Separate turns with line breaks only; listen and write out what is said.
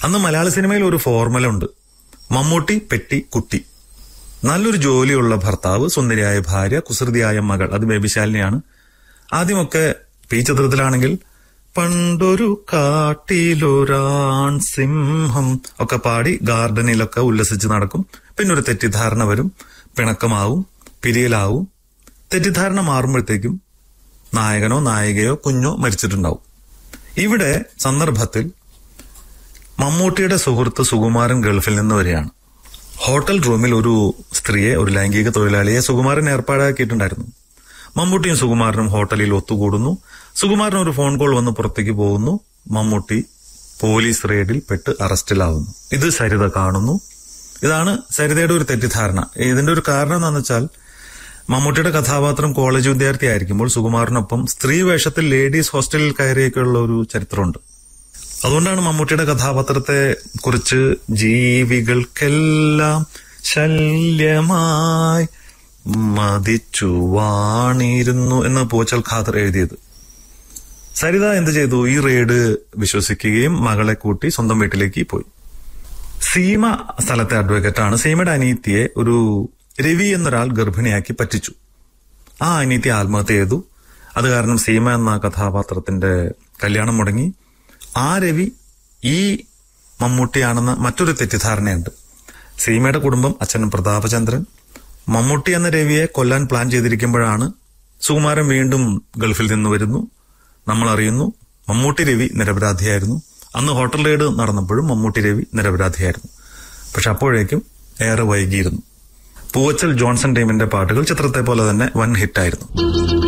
അന്ന് മലയാള സിനിമയിൽ ഒരു ഫോർമുല ഉണ്ട് മമ്മൂട്ടി പെട്ടി കുട്ടി നല്ലൊരു ജോലിയുള്ള ഭർത്താവ് സുന്ദരിയായ ഭാര്യ കുസൃതിയായ മകൾ അത് ബേബിശാലിനിയാണ് ആദ്യമൊക്കെ ഈ ചിത്രത്തിലാണെങ്കിൽ പണ്ടൊരു കാട്ടിലൊരാൺ സിംഹം ഒക്കെ പാടി ഗാർഡനിലൊക്കെ ഉല്ലസിച്ച് നടക്കും പിന്നെ ഒരു തെറ്റിദ്ധാരണ വരും പിണക്കമാവും പിരിയലാവും തെറ്റിദ്ധാരണ മാറുമ്പോഴത്തേക്കും നായകനോ നായികയോ കുഞ്ഞോ മരിച്ചിട്ടുണ്ടാവും ഇവിടെ സന്ദർഭത്തിൽ മമ്മൂട്ടിയുടെ സുഹൃത്ത് സുകുമാരൻ ഗൾഫിൽ നിന്ന് വരികയാണ് ഹോട്ടൽ റൂമിൽ ഒരു സ്ത്രീയെ ഒരു ലൈംഗിക തൊഴിലാളിയെ സുകുമാരൻ ഏർപ്പാടാക്കിയിട്ടുണ്ടായിരുന്നു മമ്മൂട്ടിയും സുകുമാരനും ഹോട്ടലിൽ ഒത്തുകൂടുന്നു സുകുമാരൻ ഒരു ഫോൺ കോൾ വന്ന് പുറത്തേക്ക് പോകുന്നു മമ്മൂട്ടി പോലീസ് റെയ്ഡിൽ പെട്ട് അറസ്റ്റിലാവുന്നു ഇത് സരിത കാണുന്നു ഇതാണ് സരിതയുടെ ഒരു തെറ്റിദ്ധാരണ ഇതിന്റെ ഒരു കാരണം എന്താണെന്ന് വെച്ചാൽ മമ്മൂട്ടിയുടെ കഥാപാത്രം കോളേജ് വിദ്യാർത്ഥി ആയിരിക്കുമ്പോൾ സുകുമാരനൊപ്പം സ്ത്രീ വേഷത്തിൽ ലേഡീസ് ഹോസ്റ്റലിൽ കയറിയൊക്കെയുള്ള ഒരു ചരിത്രമുണ്ട് അതുകൊണ്ടാണ് മമ്മൂട്ടിയുടെ കഥാപാത്രത്തെ കുറിച്ച് ജീവികൾക്കെല്ലാം ശല്യമായി മതിച്ചു വാണിരുന്നു എന്ന് പൂച്ചൽ ഖാദർ എഴുതിയത് സരിത എന്ത് ചെയ്തു ഈ റെയ്ഡ് വിശ്വസിക്കുകയും മകളെ കൂട്ടി സ്വന്തം വീട്ടിലേക്ക് പോയി സീമ സ്ഥലത്തെ അഡ്വക്കേറ്റാണ് സീമയുടെ അനീത്തിയെ ഒരു രവി എന്നൊരാൾ ഗർഭിണിയാക്കി പറ്റിച്ചു ആ അനീത്തി ആത്മഹത്യ ചെയ്തു അത് കാരണം സീമ എന്ന കഥാപാത്രത്തിന്റെ കല്യാണം മുടങ്ങി ആ രവി ഈ മമ്മൂട്ടിയാണെന്ന മറ്റൊരു തെറ്റിദ്ധാരണയുണ്ട് സീമയുടെ കുടുംബം അച്ഛൻ പ്രതാപചന്ദ്രൻ മമ്മൂട്ടി എന്ന രവിയെ കൊല്ലാൻ പ്ലാൻ ചെയ്തിരിക്കുമ്പോഴാണ് സുകുമാരൻ വീണ്ടും ഗൾഫിൽ നിന്ന് വരുന്നു നമ്മൾ അറിയുന്നു മമ്മൂട്ടി രവി നിരപരാധിയായിരുന്നു അന്ന് ഹോട്ടൽ റെയ്ഡ് നടന്നപ്പോഴും മമ്മൂട്ടി രവി നിരപരാധിയായിരുന്നു പക്ഷെ അപ്പോഴേക്കും ഏറെ വൈകിയിരുന്നു പൂവച്ചൽ ജോൺസൺ ടീമിന്റെ പാട്ടുകൾ ചിത്രത്തെ പോലെ തന്നെ വൻ ഹിറ്റായിരുന്നു